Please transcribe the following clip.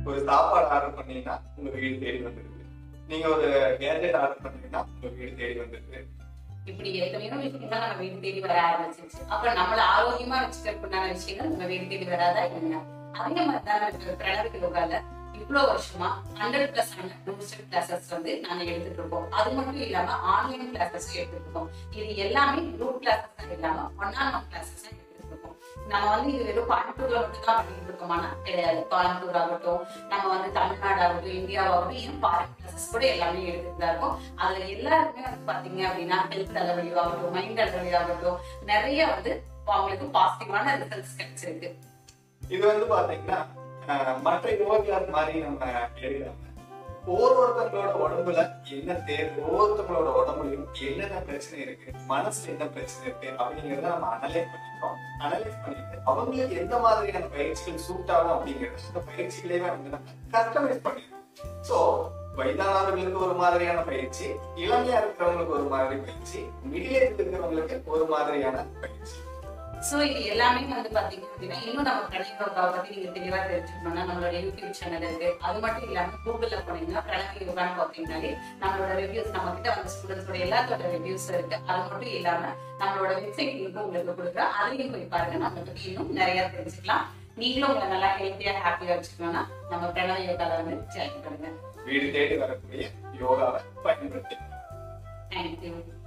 ஒரு சாப்பாடு ஆர்டர் பண்ணீங்கன்னா உங்க வீடு தேடி வந்துருது நீங்க ஒரு கேஜெட் ஆர்டர் பண்ணீங்கன்னா உங்க வீடு தேடி வந்துருது இப்படி எத்தனையோ விஷயங்கள் நம்ம வீடு தேடி வர ஆரம்பிச்சிருச்சு அப்ப நம்மள ஆரோக்கியமா வச்சுக்கிறதுக்குண்டான விஷயங்கள் நம்ம வீடு தேடி வராதா இல்லையா அதே மாதிரி தான் இருக்கு பிரணவ யோகால இவ்வளவு வருஷமா ஹண்ட்ரட் பிளஸ் பூஸ்டர் கிளாஸஸ் வந்து நாங்க எடுத்துட்டு இருக்கோம் அது மட்டும் இல்லாம ஆன்லைன் கிளாஸஸ் எடுத்துட்டு இருக்கோம் இது எல்லாமே குரூப் கிளாஸஸ் இல்லாம ஒன் ஆன் ஒன் கிளாஸஸ் எடுத்துட்டு இருக்கோம் நம்ம வந்து இது வெறும் கோயம்புத்தூர்ல மட்டும் தான் பண்ணிட்டு இருக்கோமானா கிடையாது கோயம்புத்தூர் ஆகட்டும் நம்ம வந்து தமிழ்நாடு ஆகட்டும் இந்தியாவாகட்டும் ஏன் ஃபாரின் கிளாஸஸ் கூட எல்லாமே எடுத்துட்டு தான் இருக்கோம் அதுல எல்லாருக்குமே வந்து பாத்தீங்க அப்படின்னா ஹெல்த் அளவழியாகட்டும் மைண்ட் அளவழியாகட்டும் நிறைய வந்து அவங்களுக்கு பாசிட்டிவான ரிசல்ட்ஸ் கிடைச்சிருக்கு இது வந்து பாத்தீங்கன்னா அஹ், மற்ற யோகா மாதிரி நம்ம எடுக்காம ஒவ்வொருத்தங்களோட உடம்புல என்ன தேவை ஒவ்வொருத்தங்களோட உடம்புலயும் என்னென்ன பிரச்சனை இருக்கு மனசுல என்ன பிரச்சனை இருக்கு அப்படிங்கறத நம்ம அனலைஸ் பண்ணிக்கிறோம் அனலைஸ் பண்ணிட்டு அவங்களுக்கு எந்த மாதிரியான பயிற்சிகள் சூட் ஆகும் அப்படிங்கறது அந்த பயிற்சிகளே வந்து நம்ம கஸ்டமைஸ் பண்ணிடுறோம் சோ வயதானவர்களுக்கு ஒரு மாதிரியான பயிற்சி இளமையா இருக்கிறவங்களுக்கு ஒரு மாதிரி பயிற்சி மிடில் ஏஜ் இருக்கிறவங்களுக்கு ஒரு மாதிரியான பயிற்சி சோ இது எல்லாமே வந்து பாத்தீங்க அப்படின்னா இன்னும் நம்ம பிரணவ பத்தி நீங்க தெளிவா தெரிஞ்சுக்கணும்னா நம்மளோட யூடியூப் சேனல் இருக்கு அது மட்டும் இல்லாம கூகுள்ல போனீங்கன்னா பிரணவ யோகான்னு பாத்தீங்கன்னாலே நம்மளோட ரிவ்யூஸ் நம்ம கிட்ட வந்து ஸ்டூடெண்ட்ஸோட எல்லாத்தோட ரிவ்யூஸ் இருக்கு அது மட்டும் இல்லாம நம்மளோட வெப்சைட் லிங்க் உங்களுக்கு கொடுக்குறோம் அதையும் போய் பாருங்க நம்ம பத்தி இன்னும் நிறைய தெரிஞ்சுக்கலாம் நீங்களும் உங்களை நல்லா ஹெல்த்தியா ஹாப்பியா வச்சுக்கணும்னா நம்ம பிரணவ யோகால வந்து ஜாயின் பண்ணுங்க வீடு தேடி வரக்கூடிய யோகாவை பயன்படுத்தி தேங்க்யூ